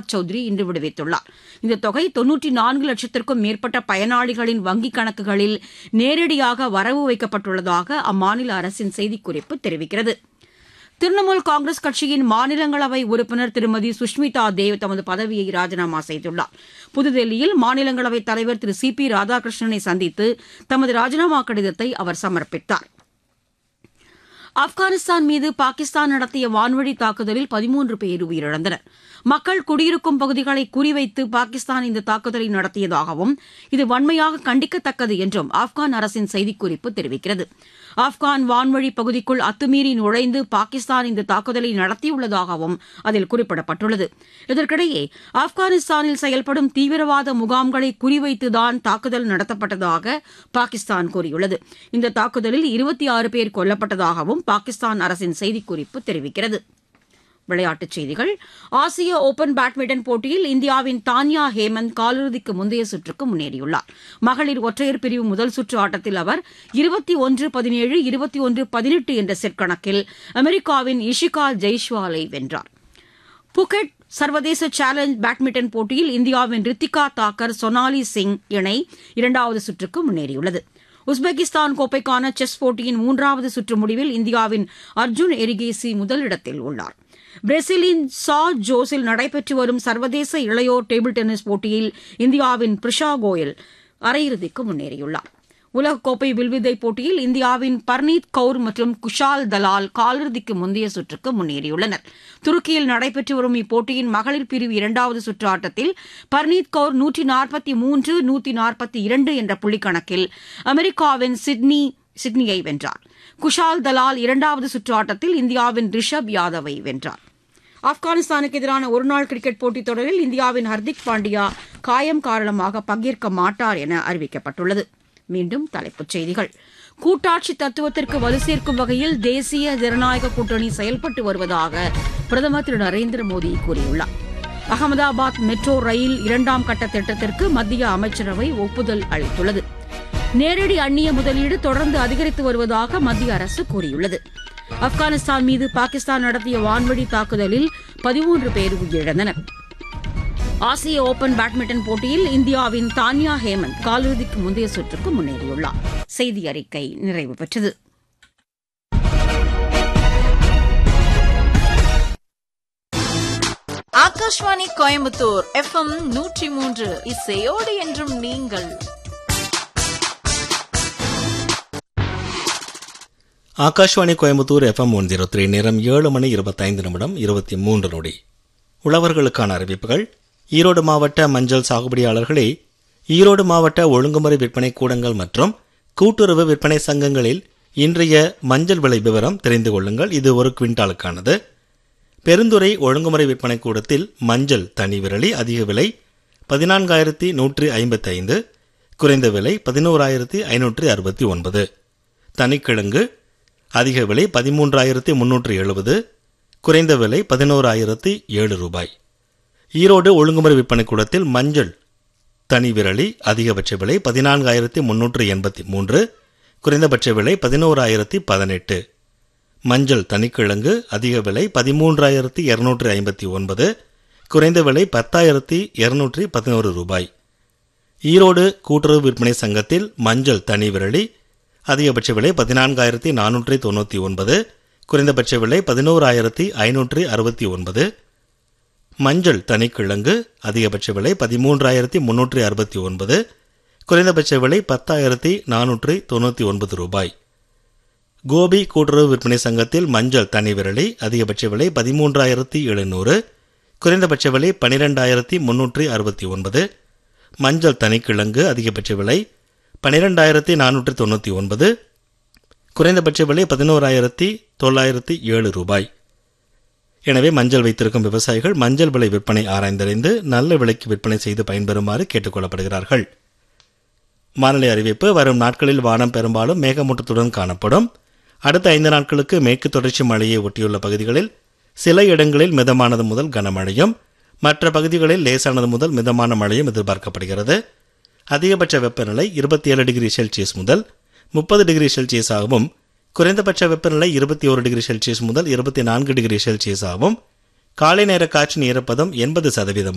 பிரகலாத் சௌத்ரி இன்று விடுவித்துள்ளார் இந்த தொகை தொன்னூற்றி நான்கு லட்சத்திற்கும் மேற்பட்ட பயனாளிகளின் வங்கிக் கணக்குகளில் நேரடியாக வரவு வைக்கப்பட்டுள்ளதாக அம்மாநில அரசின் செய்திக்குறிப்பு தெரிவிக்கிறது திரிணாமுல் காங்கிரஸ் கட்சியின் மாநிலங்களவை உறுப்பினர் திருமதி சுஷ்மிதா தேவ் தமது பதவியை ராஜினாமா செய்துள்ளார் புதுதில்லியில் மாநிலங்களவைத் தலைவர் திரு சி பி ராதாகிருஷ்ணனை சந்தித்து தமது ராஜினாமா கடிதத்தை அவர் சமர்ப்பித்தார் ஆப்கானிஸ்தான் மீது பாகிஸ்தான் நடத்திய வான்வழி தாக்குதலில் பதிமூன்று பேர் உயிரிழந்தனர் மக்கள் குடியிருக்கும் பகுதிகளை குறிவைத்து பாகிஸ்தான் இந்த தாக்குதலை நடத்தியதாகவும் இது வன்மையாக கண்டிக்கத்தக்கது என்றும் ஆப்கான் அரசின் செய்திக்குறிப்பு தெரிவிக்கிறது ஆப்கான் வான்வழி பகுதிக்குள் அத்துமீறி நுழைந்து பாகிஸ்தான் இந்த தாக்குதலை நடத்தியுள்ளதாகவும் அதில் குறிப்பிடப்பட்டுள்ளது இதற்கிடையே ஆப்கானிஸ்தானில் செயல்படும் தீவிரவாத முகாம்களை குறிவைத்துதான் தாக்குதல் நடத்தப்பட்டதாக பாகிஸ்தான் கூறியுள்ளது இந்த தாக்குதலில் இருபத்தி ஆறு பேர் கொல்லப்பட்டதாகவும் பாகிஸ்தான் அரசின் செய்திக்குறிப்பு தெரிவிக்கிறது விளையாட்டுச் செய்திகள் ஆசிய ஓபன் பேட்மிண்டன் போட்டியில் இந்தியாவின் தான்யா ஹேமந்த் காலிறுதிக்கு முந்தைய சுற்றுக்கு முன்னேறியுள்ளார் மகளிர் ஒற்றையர் பிரிவு முதல் சுற்று ஆட்டத்தில் அவர் இருபத்தி ஒன்று பதினேழு இருபத்தி ஒன்று பதினெட்டு என்ற செட் கணக்கில் அமெரிக்காவின் இஷிகா ஜெய்ஷ்வாலை வென்றார் புகெட் சர்வதேச சேலஞ்ச் பேட்மிண்டன் போட்டியில் இந்தியாவின் ரித்திகா தாக்கர் சொனாலி சிங் இணை இரண்டாவது சுற்றுக்கு முன்னேறியுள்ளது உஸ்பெகிஸ்தான் கோப்பைக்கான செஸ் போட்டியின் மூன்றாவது சுற்று முடிவில் இந்தியாவின் அர்ஜுன் எரிகேசி முதலிடத்தில் உள்ளார் பிரேசிலின் சா ஜோஸில் நடைபெற்று வரும் சர்வதேச இளையோர் டேபிள் டென்னிஸ் போட்டியில் இந்தியாவின் பிரிஷா கோயல் அரையிறுதிக்கு முன்னேறியுள்ளார் உலகக்கோப்பை வில்வித்தை போட்டியில் இந்தியாவின் பர்னீத் கவுர் மற்றும் குஷால் தலால் காலிறுதிக்கு முந்தைய சுற்றுக்கு முன்னேறியுள்ளனர் துருக்கியில் நடைபெற்று வரும் இப்போட்டியின் மகளிர் பிரிவு இரண்டாவது சுற்று ஆட்டத்தில் பர்னீத் கவுர் நூற்றி நாற்பத்தி மூன்று நூற்றி நாற்பத்தி இரண்டு என்ற புள்ளிக்கணக்கில் அமெரிக்காவின் சிட்னி சிட்னியை வென்றார் குஷால் தலால் இரண்டாவது சுற்று ஆட்டத்தில் இந்தியாவின் ரிஷப் யாதவை வென்றார் ஆப்கானிஸ்தானுக்கு எதிரான ஒருநாள் கிரிக்கெட் போட்டித் தொடரில் இந்தியாவின் ஹர்திக் பாண்டியா காயம் காரணமாக பங்கேற்க மாட்டார் என அறிவிக்கப்பட்டுள்ளது மீண்டும் தலைப்புச் செய்திகள் கூட்டாட்சி தத்துவத்திற்கு வலு சேர்க்கும் வகையில் தேசிய ஜனநாயக கூட்டணி செயல்பட்டு வருவதாக பிரதமர் திரு நரேந்திர மோடி கூறியுள்ளார் அகமதாபாத் மெட்ரோ ரயில் இரண்டாம் கட்ட திட்டத்திற்கு மத்திய அமைச்சரவை ஒப்புதல் அளித்துள்ளது நேரடி அந்நிய முதலீடு தொடர்ந்து அதிகரித்து வருவதாக மத்திய அரசு கூறியுள்ளது ஆப்கானிஸ்தான் மீது பாகிஸ்தான் நடத்திய வான்வழி தாக்குதலில் பதிமூன்று பேர் உயிரிழந்தனர் ஆசிய ஓபன் பேட்மிண்டன் போட்டியில் இந்தியாவின் தான்யா ஹேமந்த் காலிறுதிக்கு முந்தைய சுற்றுக்கு முன்னேறியுள்ளார் செய்தி அறிக்கை நிறைவு பெற்றது ஆகாஷ்வாணி கோயம்புத்தூர் எஃப்எம் நூற்றி மூன்று இசையோடு என்றும் நீங்கள் Akashvani Coimbatore FM one zero three நேரம் ஏழு மணி இருபத்தைந்து நிமிடம் இருபத்தி மூன்று நொடி உழவர்களுக்கான அறிவிப்புகள் ஈரோடு மாவட்ட மஞ்சள் சாகுபடியாளர்களே ஈரோடு மாவட்ட ஒழுங்குமுறை விற்பனை கூடங்கள் மற்றும் கூட்டுறவு விற்பனை சங்கங்களில் இன்றைய மஞ்சள் விலை விவரம் தெரிந்து கொள்ளுங்கள் இது ஒரு குவிண்டாலுக்கானது பெருந்துறை ஒழுங்குமுறை விற்பனை கூடத்தில் மஞ்சள் தனி விரலி அதிக விலை பதினான்காயிரத்தி நூற்றி ஐம்பத்தி ஐந்து குறைந்த விலை பதினோராயிரத்தி ஐநூற்றி அறுபத்தி ஒன்பது தனிக்கிழங்கு அதிக விலை பதிமூன்றாயிரத்தி முன்னூற்றி எழுபது குறைந்த விலை பதினோராயிரத்தி ஏழு ரூபாய் ஈரோடு ஒழுங்குமுறை விற்பனை கூடத்தில் மஞ்சள் தனி விரலி அதிகபட்ச விலை பதினான்காயிரத்தி முன்னூற்று எண்பத்தி மூன்று குறைந்தபட்ச விலை பதினோராயிரத்தி பதினெட்டு மஞ்சள் தனிக்கிழங்கு அதிக விலை பதிமூன்றாயிரத்தி இருநூற்றி ஐம்பத்தி ஒன்பது குறைந்த விலை பத்தாயிரத்தி இருநூற்றி பதினோரு ரூபாய் ஈரோடு கூட்டுறவு விற்பனை சங்கத்தில் மஞ்சள் தனி விரலி அதிகபட்ச விலை பதினான்காயிரத்தி நானூற்றி தொண்ணூற்றி ஒன்பது குறைந்தபட்ச விலை பதினோராயிரத்தி ஐநூற்றி அறுபத்தி ஒன்பது மஞ்சள் தனிக்கிழங்கு அதிகபட்ச விலை பதிமூன்றாயிரத்தி முன்னூற்றி அறுபத்தி ஒன்பது குறைந்தபட்ச விலை பத்தாயிரத்தி நானூற்றி தொண்ணூற்றி ஒன்பது ரூபாய் கோபி கூட்டுறவு விற்பனை சங்கத்தில் மஞ்சள் தனி விரலி அதிகபட்ச விலை பதிமூன்றாயிரத்தி எழுநூறு குறைந்தபட்ச விலை பனிரெண்டாயிரத்தி முன்னூற்றி அறுபத்தி ஒன்பது மஞ்சள் தனிக்கிழங்கு அதிகபட்ச விலை பனிரெண்டாயிரத்தி நானூற்றி தொண்ணூற்றி ஒன்பது குறைந்தபட்ச விலை பதினோராயிரத்தி தொள்ளாயிரத்தி ஏழு ரூபாய் எனவே மஞ்சள் வைத்திருக்கும் விவசாயிகள் மஞ்சள் விலை விற்பனை ஆராய்ந்தறிந்து நல்ல விலைக்கு விற்பனை செய்து பயன்பெறுமாறு கேட்டுக்கொள்ளப்படுகிறார்கள் வானிலை அறிவிப்பு வரும் நாட்களில் வானம் பெரும்பாலும் மேகமூட்டத்துடன் காணப்படும் அடுத்த ஐந்து நாட்களுக்கு மேற்கு தொடர்ச்சி மழையை ஒட்டியுள்ள பகுதிகளில் சில இடங்களில் மிதமானது முதல் கனமழையும் மற்ற பகுதிகளில் லேசானது முதல் மிதமான மழையும் எதிர்பார்க்கப்படுகிறது அதிகபட்ச வெப்பநிலை இருபத்தி ஏழு டிகிரி செல்சியஸ் முதல் முப்பது டிகிரி செல்சியஸ் ஆகவும் குறைந்தபட்ச வெப்பநிலை இருபத்தி ஒரு டிகிரி செல்சியஸ் முதல் இருபத்தி நான்கு டிகிரி செல்சியஸ் ஆகும் காலை நேர காற்றின் ஈரப்பதம் எண்பது சதவீதம்